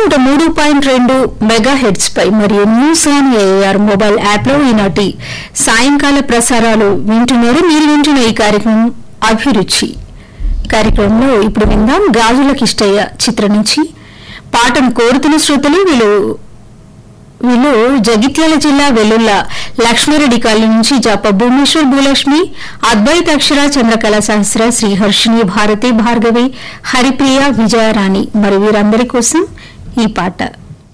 నూట మూడు పాయింట్ రెండు మెగా హెడ్స్ పై మరియు news on AIR mobile app లో ఈనాటి సాయంకాల ప్రసారాలు వింటున్నారు మీరు వింటున్న ఈ కార్యక్రమం అభిరుచి కార్యక్రమంలో ఇప్పుడు విందాం గాజుల కిష్టయ్య చిత్రం నుంచి పాటను కోరుతున్న శ్రోతలు వీళ్ళు వీళ్ళు జగిత్యాల జిల్లా వెల్లుల్ల లక్ష్మారెడ్డి కాలనీ నుంచి జాప భువనేశ్వర్ భూలక్ష్మి అద్వైత అక్షర చంద్రకళ సహస్ర శ్రీహర్షిణి భారతి భార్గవి హరిప్రియ విజయరాణి మరి వీరందరి కోసం ఈ పాట